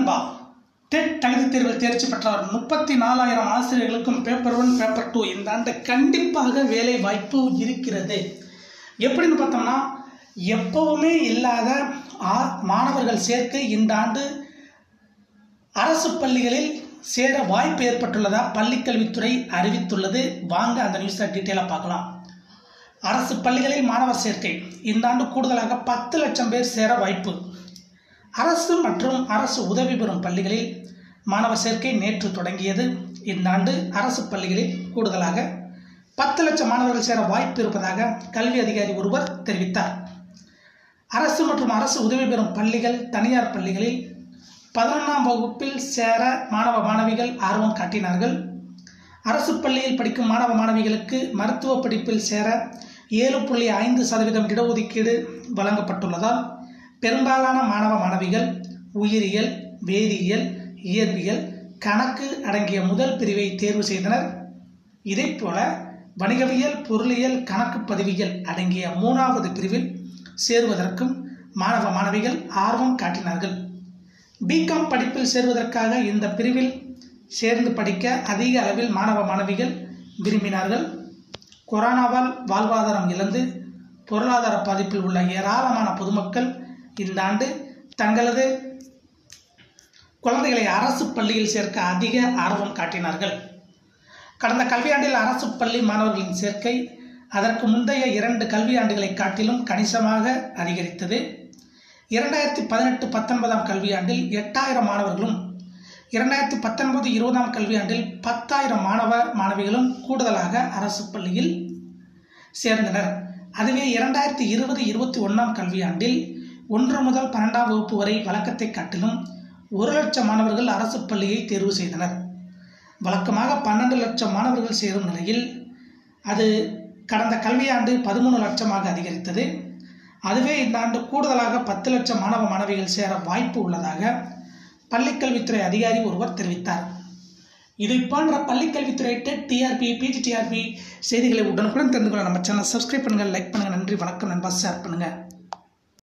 நண்பா டெட் தகுதி தேர்வில் தேர்ச்சி பெற்றவர் முப்பத்தி நாலாயிரம் ஆசிரியர்களுக்கும் பேப்பர் ஒன் பேப்பர் டூ இந்த ஆண்டு கண்டிப்பாக வேலை வாய்ப்பு இருக்கிறது எப்படின்னு பார்த்தோம்னா எப்பவுமே இல்லாத ஆ மாணவர்கள் சேர்க்கை இந்த ஆண்டு அரசு பள்ளிகளில் சேர வாய்ப்பு ஏற்பட்டுள்ளதா பள்ளிக்கல்வித்துறை அறிவித்துள்ளது வாங்க அந்த நியூஸை டீட்டெயிலாக பார்க்கலாம் அரசு பள்ளிகளில் மாணவர் சேர்க்கை இந்த ஆண்டு கூடுதலாக பத்து லட்சம் பேர் சேர வாய்ப்பு அரசு மற்றும் அரசு உதவி பெறும் பள்ளிகளில் மாணவர் சேர்க்கை நேற்று தொடங்கியது இந்த ஆண்டு அரசு பள்ளிகளில் கூடுதலாக பத்து லட்சம் மாணவர்கள் சேர வாய்ப்பு இருப்பதாக கல்வி அதிகாரி ஒருவர் தெரிவித்தார் அரசு மற்றும் அரசு உதவி பெறும் பள்ளிகள் தனியார் பள்ளிகளில் பதினொன்றாம் வகுப்பில் சேர மாணவ மாணவிகள் ஆர்வம் காட்டினார்கள் அரசு பள்ளியில் படிக்கும் மாணவ மாணவிகளுக்கு மருத்துவ படிப்பில் சேர ஏழு புள்ளி ஐந்து சதவீதம் இடஒதுக்கீடு வழங்கப்பட்டுள்ளதால் பெரும்பாலான மாணவ மாணவிகள் உயிரியல் வேதியியல் இயற்பியல் கணக்கு அடங்கிய முதல் பிரிவை தேர்வு செய்தனர் இதைப்போல வணிகவியல் பொருளியல் கணக்கு பதிவியல் அடங்கிய மூணாவது பிரிவில் சேருவதற்கும் மாணவ மாணவிகள் ஆர்வம் காட்டினார்கள் பிகாம் படிப்பில் சேர்வதற்காக இந்த பிரிவில் சேர்ந்து படிக்க அதிக அளவில் மாணவ மாணவிகள் விரும்பினார்கள் கொரோனாவால் வாழ்வாதாரம் இழந்து பொருளாதார பாதிப்பில் உள்ள ஏராளமான பொதுமக்கள் இந்த ஆண்டு தங்களது குழந்தைகளை அரசு பள்ளியில் சேர்க்க அதிக ஆர்வம் காட்டினார்கள் கடந்த கல்வியாண்டில் அரசு பள்ளி மாணவர்களின் சேர்க்கை அதற்கு முந்தைய இரண்டு கல்வியாண்டுகளை காட்டிலும் கணிசமாக அதிகரித்தது இரண்டாயிரத்தி பதினெட்டு பத்தொன்பதாம் கல்வியாண்டில் எட்டாயிரம் மாணவர்களும் இரண்டாயிரத்தி பத்தொன்பது இருபதாம் கல்வியாண்டில் பத்தாயிரம் மாணவ மாணவிகளும் கூடுதலாக அரசு பள்ளியில் சேர்ந்தனர் அதுவே இரண்டாயிரத்தி இருபது இருபத்தி ஒன்றாம் கல்வியாண்டில் ஒன்று முதல் பன்னெண்டாம் வகுப்பு வரை வழக்கத்தை காட்டிலும் ஒரு லட்சம் மாணவர்கள் அரசு பள்ளியை தேர்வு செய்தனர் வழக்கமாக பன்னெண்டு லட்சம் மாணவர்கள் சேரும் நிலையில் அது கடந்த கல்வியாண்டு பதிமூணு லட்சமாக அதிகரித்தது அதுவே இந்த ஆண்டு கூடுதலாக பத்து லட்சம் மாணவ மாணவிகள் சேர வாய்ப்பு உள்ளதாக பள்ளிக்கல்வித்துறை அதிகாரி ஒருவர் தெரிவித்தார் இதை போன்ற பள்ளிக்கல்வித்துறை டெட் டிஆர்பி பிஜிடிஆர்பி செய்திகளை உடனுக்குடன் தெரிந்து கொள்ள நம்ம சேனல் சப்ஸ்கிரைப் பண்ணுங்கள் லைக் பண்ணுங்கள் நன்றி வணக்கம் நண்பா ஷேர் பண்ணுங்கள்